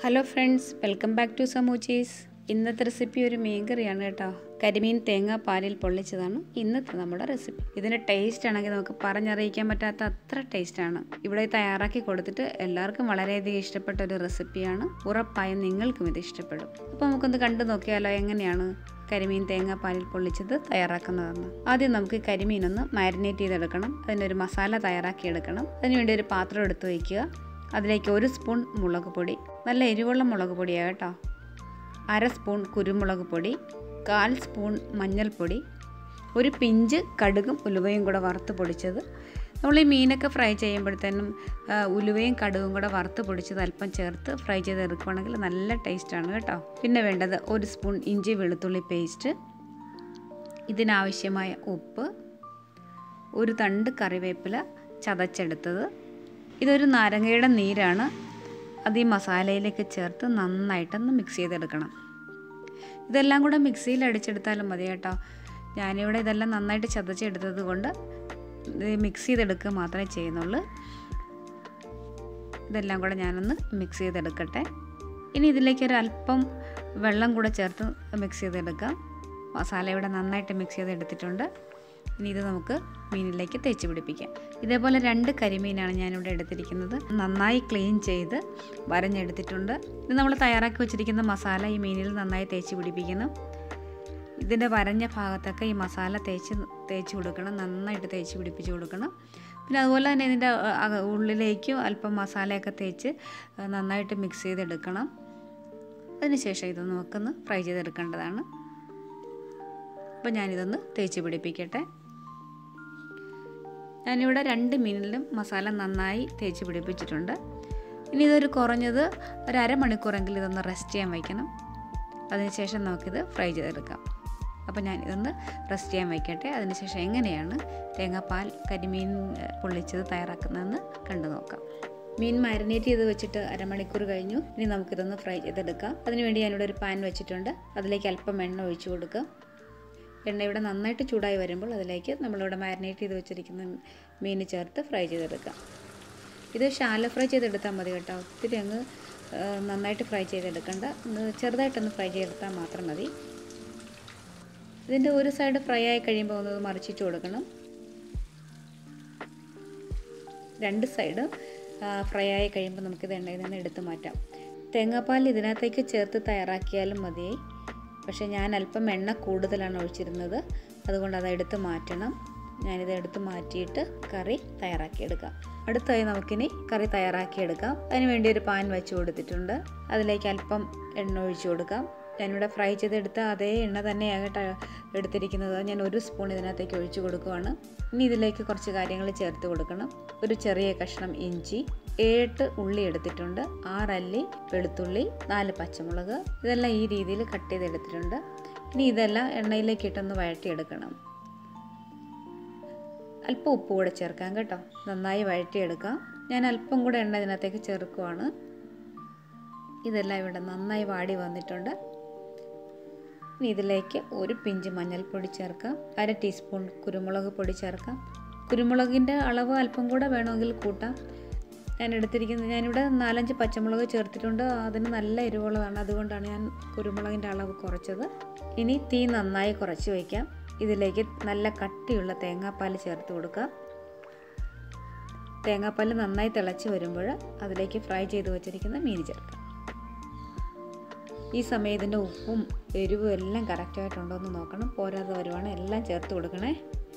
hello friends welcome back to സമൂച്ചീസ് ഇന്നത്തെ recipe ഒരു മീൻ കറിയാണ് കേട്ടോ കരിമീൻ തേങ്ങ പാലിൽ പൊള്ളിച്ചതാണ് ഇന്നത്തെ നമ്മുടെ റെസിപ്പി ഇതിൻ്റെ ടേസ്റ്റ് ആണെങ്കിൽ നമുക്ക് പറഞ്ഞറിയിക്കാൻ പറ്റാത്ത അത്ര ടേസ്റ്റാണ് ഇവിടെ തയ്യാറാക്കി കൊടുത്തിട്ട് എല്ലാവർക്കും വളരെയധികം ഇഷ്ടപ്പെട്ട ഒരു റെസിപ്പിയാണ് ഉറപ്പായും നിങ്ങൾക്കും ഇത് ഇഷ്ടപ്പെടും അപ്പോൾ നമുക്കൊന്ന് കണ്ടു നോക്കിയാലോ എങ്ങനെയാണ് കരിമീൻ തേങ്ങ പാലിൽ പൊള്ളിച്ചത് തയ്യാറാക്കുന്നതെന്ന് ആദ്യം നമുക്ക് കരിമീനൊന്ന് മാരിനേറ്റ് ചെയ്തെടുക്കണം അതിനൊരു മസാല തയ്യാറാക്കി എടുക്കണം അതിനുവേണ്ടി ഒരു പാത്രം എടുത്ത് വയ്ക്കുക അതിലേക്ക് ഒരു സ്പൂൺ മുളക് പൊടി നല്ല എരിവുള്ള മുളക് പൊടിയാണ് കേട്ടോ അര സ്പൂൺ കുരുമുളക് പൊടി കാൽ സ്പൂൺ മഞ്ഞൾപ്പൊടി ഒരു പിഞ്ച് കടുകും ഉലുവയും കൂടെ വറുത്ത് പൊടിച്ചത് നമ്മൾ ഈ മീനൊക്കെ ഫ്രൈ ചെയ്യുമ്പോഴത്തേനും ആ, ഉലുവയും കടുകും കൂടെ വറുത്ത് പൊടിച്ചത് അല്പം ചേർത്ത് ഫ്രൈ ചെയ്ത് എടുക്കുകയാണെങ്കിൽ നല്ല ടേസ്റ്റാണ് കേട്ടോ പിന്നെ വേണ്ടത് ഒരു സ്പൂൺ ഇഞ്ചി വെളുത്തുള്ളി പേസ്റ്റ് ഇതിനാവശ്യമായ ഉപ്പ് ഒരു തണ്ട് കറിവേപ്പില ചതച്ചെടുത്തത് ഇതൊരു നാരങ്ങയുടെ നീരാണ് അത് ഈ മസാലയിലേക്ക് ചേർത്ത് നന്നായിട്ടൊന്ന് മിക്സ് ചെയ്തെടുക്കണം ഇതെല്ലാം കൂടെ മിക്സിയിൽ അടിച്ചെടുത്താലും മതി കേട്ടോ ഞാനിവിടെ ഇതെല്ലാം നന്നായിട്ട് ചതച്ചെടുത്തത് കൊണ്ട് ഇത് മിക്സ് ചെയ്തെടുക്കുക മാത്രമേ ചെയ്യുന്നുള്ളൂ ഇതെല്ലാം കൂടെ ഞാനൊന്ന് മിക്സ് ചെയ്തെടുക്കട്ടെ ഇനി ഇതിലേക്ക് ഒരു അല്പം വെള്ളം കൂടെ ചേർത്ത് മിക്സ് ചെയ്തെടുക്കാം മസാല ഇവിടെ നന്നായിട്ട് മിക്സ് ചെയ്തെടുത്തിട്ടുണ്ട് ഇനി ഇത് നമുക്ക് മീനിലേക്ക് തേച്ച് പിടിപ്പിക്കാം ഇതേപോലെ രണ്ട് കരിമീനാണ് ഞാനിവിടെ എടുത്തിരിക്കുന്നത് നന്നായി ക്ലീൻ ചെയ്ത് വരഞ്ഞെടുത്തിട്ടുണ്ട് ഇത് നമ്മൾ തയ്യാറാക്കി വെച്ചിരിക്കുന്ന മസാല ഈ മീനിൽ നന്നായി തേച്ച് പിടിപ്പിക്കണം ഇതിൻ്റെ വരഞ്ഞ ഭാഗത്തൊക്കെ ഈ മസാല തേച്ച് തേച്ച് കൊടുക്കണം നന്നായിട്ട് തേച്ച് പിടിപ്പിച്ച് കൊടുക്കണം പിന്നെ അതുപോലെ തന്നെ ഇതിൻ്റെ അക- ഉള്ളിലേക്കും അല്പം മസാലയൊക്കെ തേച്ച് നന്നായിട്ട് മിക്സ് ചെയ്തെടുക്കണം അതിനുശേഷം ഇത് നമുക്കൊന്ന് ഫ്രൈ ചെയ്തെടുക്കേണ്ടതാണ് അപ്പോൾ ഞാനിതൊന്ന് തേച്ച് പിടിപ്പിക്കട്ടെ ഞാനിവിടെ രണ്ട് മീനിലും മസാല നന്നായി തേച്ച് പിടിപ്പിച്ചിട്ടുണ്ട് ഇനി ഇതൊരു കുറഞ്ഞത് ഒരു അരമണിക്കൂറെങ്കിലും ഇതൊന്ന് റെസ്റ്റ് ചെയ്യാൻ വയ്ക്കണം അതിനുശേഷം നമുക്കിത് ഫ്രൈ ചെയ്തെടുക്കാം അപ്പോൾ ഞാൻ ഇതൊന്ന് റെസ്റ്റ് ചെയ്യാൻ വയ്ക്കട്ടെ അതിനുശേഷം എങ്ങനെയാണ് തേങ്ങാപ്പാൽ കരിമീൻ ഏഹ്, പൊള്ളിച്ചത് തയ്യാറാക്കുന്നതെന്ന് കണ്ടു നോക്കാം മീൻ മാരിനേറ്റ് ചെയ്ത് വെച്ചിട്ട് അരമണിക്കൂർ കഴിഞ്ഞു ഇനി നമുക്കിതൊന്ന് ഫ്രൈ ചെയ്തെടുക്കാം അതിനുവേണ്ടി ഞാനിവിടെ ഒരു പാൻ വെച്ചിട്ടുണ്ട് അതിലേക്ക് അല്പം എണ്ണ ഒഴിച്ചു കൊടുക്കാം എണ്ണ ഇവിടെ നന്നായിട്ട് ചൂടായി വരുമ്പോൾ അതിലേക്ക് നമ്മളിവിടെ മാരിനേറ്റ് ചെയ്ത് വെച്ചിരിക്കുന്ന മീൻ ചേർത്ത് ഫ്രൈ ചെയ്തെടുക്കാം ഇത് ഷാലോ ഫ്രൈ ചെയ്തെടുത്താൽ മതി കേട്ടോ ഒത്തിരി അങ്ങ് ആ, നന്നായിട്ട് ഫ്രൈ ചെയ്തെടുക്കണ്ട ഒന്ന് ചെറുതായിട്ടൊന്ന് ഫ്രൈ ചെയ്തെടുത്താൽ മാത്രം മതി ഇതിൻ്റെ ഒരു സൈഡ് ഫ്രൈ ആയി കഴിയുമ്പോൾ ഒന്ന് മറിച്ചിട്ട് കൊടുക്കണം രണ്ട് സൈഡ് ഫ്രൈ ആയി കഴിയുമ്പോൾ നമുക്കിത് എണ്ണയിൽ നിന്ന് എടുത്ത് മാറ്റാം തേങ്ങാപ്പാൽ ഇതിനകത്തേക്ക് ചേർത്ത് തയ്യാറാക്കിയാലും മതിയായി പക്ഷേ ഞാൻ അല്പം എണ്ണ കൂടുതലാണ് ഒഴിച്ചിരുന്നത് അതുകൊണ്ട് അത് എടുത്ത് മാറ്റണം ഞാനിത് എടുത്ത് മാറ്റിയിട്ട് കറി തയ്യാറാക്കിയെടുക്കാം അടുത്തായി നമുക്കിനി കറി തയ്യാറാക്കിയെടുക്കാം അതിന് വേണ്ടി ഒരു പാൻ വെച്ച് കൊടുത്തിട്ടുണ്ട് അതിലേക്ക് അല്പം എണ്ണ ഒഴിച്ചു കൊടുക്കാം ഞാനിവിടെ ഫ്രൈ ചെയ്തെടുത്ത അതേ എണ്ണ തന്നെയാണ് കേട്ടോ എടുത്തിരിക്കുന്നത് ഞാൻ ഒരു സ്പൂൺ ഇതിനകത്തേക്ക് ഒഴിച്ചു കൊടുക്കുവാണ് ഇനി ഇതിലേക്ക് കുറച്ച് കാര്യങ്ങൾ ചേർത്ത് കൊടുക്കണം ഒരു ചെറിയ കഷ്ണം ഇഞ്ചി ഏട്ട് ഉള്ളി എടുത്തിട്ടുണ്ട് ആറല്ലി വെളുത്തുള്ളി നാല് പച്ചമുളക് ഇതെല്ലാം ഈ രീതിയിൽ കട്ട് ചെയ്തെടുത്തിട്ടുണ്ട് ഇനി ഇതെല്ലാം എണ്ണയിലേക്ക് ഇട്ടൊന്ന് വഴറ്റിയെടുക്കണം അല്പം ഉപ്പ് കൂടെ ചേർക്കാം കേട്ടോ നന്നായി വഴറ്റിയെടുക്കാം ഞാൻ അല്പം കൂടെ എണ്ണ ഇതിനകത്തേക്ക് ചേർക്കുവാണ് ഇതെല്ലാം ഇവിടെ നന്നായി വാടി വന്നിട്ടുണ്ട് ഇനി ഇതിലേക്ക് ഒരു പിഞ്ച് മഞ്ഞൾപ്പൊടി ചേർക്കാം അര ടീസ്പൂൺ കുരുമുളക് പൊടി ചേർക്കാം കുരുമുളകിൻ്റെ അളവ് അല്പം കൂടെ വേണമെങ്കിൽ കൂട്ടാം ഞാൻ എടുത്തിരിക്കുന്നത് ഞാനിവിടെ നാലഞ്ച് പച്ചമുളക് ചേർത്തിട്ടുണ്ട് അതിന് നല്ല എരിവുള്ളതാണ് അതുകൊണ്ടാണ് ഞാൻ കുരുമുളകിൻ്റെ അളവ് കുറച്ചത് ഇനി തീ നന്നായി കുറച്ച് വയ്ക്കാം ഇതിലേക്ക് നല്ല കട്ടിയുള്ള തേങ്ങാപ്പാൽ ചേർത്ത് കൊടുക്കാം തേങ്ങാപ്പാൽ നന്നായി തിളച്ച് വരുമ്പോൾ അതിലേക്ക് ഫ്രൈ ചെയ്ത് വെച്ചിരിക്കുന്ന മീൻ ചേർക്കാം ഈ സമയം ഇതിൻ്റെ ഉപ്പും എരിവും എല്ലാം കറക്റ്റായിട്ടുണ്ടോ എന്ന് നോക്കണം പോരാതെ വരുവാണ് എല്ലാം ചേർത്ത് കൊടുക്കണേ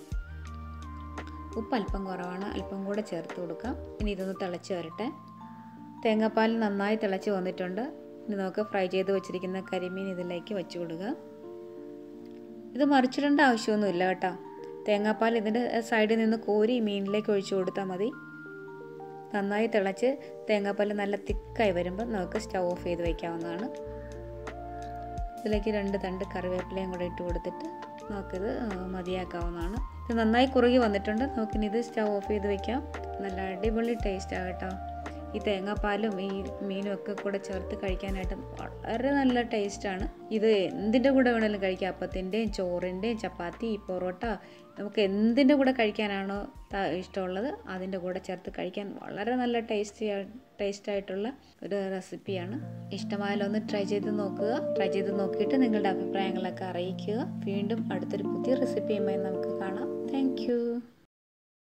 ഉപ്പ് അല്പം കുറവാണ് അല്പം കൂടെ ചേർത്ത് കൊടുക്കാം ഇനി ഇതൊന്ന് തിളച്ച് വരട്ടെ തേങ്ങാപ്പാൽ നന്നായി തിളച്ച് വന്നിട്ടുണ്ട് ഇനി നമുക്ക് ഫ്രൈ ചെയ്ത് വെച്ചിരിക്കുന്ന കരിമീൻ ഇതിലേക്ക് വെച്ച് കൊടുക്കുക ഇത് മറിച്ചിടേണ്ട ആവശ്യമൊന്നുമില്ല കേട്ടോ തേങ്ങാപ്പാൽ ഇതിൻ്റെ സൈഡിൽ നിന്ന് കോരി മീനിലേക്ക് ഒഴിച്ചു കൊടുത്താൽ മതി നന്നായി തിളച്ച് തേങ്ങാപ്പാൽ നല്ല തിക്കായി വരുമ്പോൾ നമുക്ക് സ്റ്റൗ ഓഫ് ചെയ്ത് വയ്ക്കാവുന്നതാണ് ഇതിലേക്ക് രണ്ട് തണ്ട് കറിവേപ്പിലയും കൂടെ ഇട്ട് കൊടുത്തിട്ട് നമുക്കിത് ആ, മതിയാക്കാവുന്നതാണ് ഇത് നന്നായി കുറുകി വന്നിട്ടുണ്ട് നമുക്കിനി ഇത് സ്റ്റൗ ഓഫ് ചെയ്ത് വെക്കാം നല്ല അടിപൊളി ടേസ്റ്റ് കേട്ടോ ഈ തേങ്ങാപ്പാലും ഈ മീനും ഒക്കെ കൂടെ ചേർത്ത് കഴിക്കാനായിട്ട് വളരെ നല്ല ടേസ്റ്റാണ് ഇത് എന്തിൻ്റെ കൂടെ വേണമെങ്കിലും കഴിക്കാം അപ്പത്തിൻ്റെയും ചോറിൻ്റെയും ചപ്പാത്തി പൊറോട്ട നമുക്ക് എന്തിൻ്റെ കൂടെ കഴിക്കാനാണോ ത- ഇഷ്ടമുള്ളത് അതിൻ്റെ കൂടെ ചേർത്ത് കഴിക്കാൻ വളരെ നല്ല ടേസ്റ്റി ടേസ്റ്റ് ആയിട്ടുള്ള ഒരു റെസിപ്പിയാണ് ഇഷ്ടമായാലും ഒന്ന് ട്രൈ ചെയ്ത് നോക്കുക ട്രൈ ചെയ്ത് നോക്കിയിട്ട് നിങ്ങളുടെ അഭിപ്രായങ്ങളൊക്കെ അറിയിക്കുക വീണ്ടും അടുത്തൊരു പുതിയ റെസിപ്പിയുമായി നമുക്ക് കാണാം താങ്ക്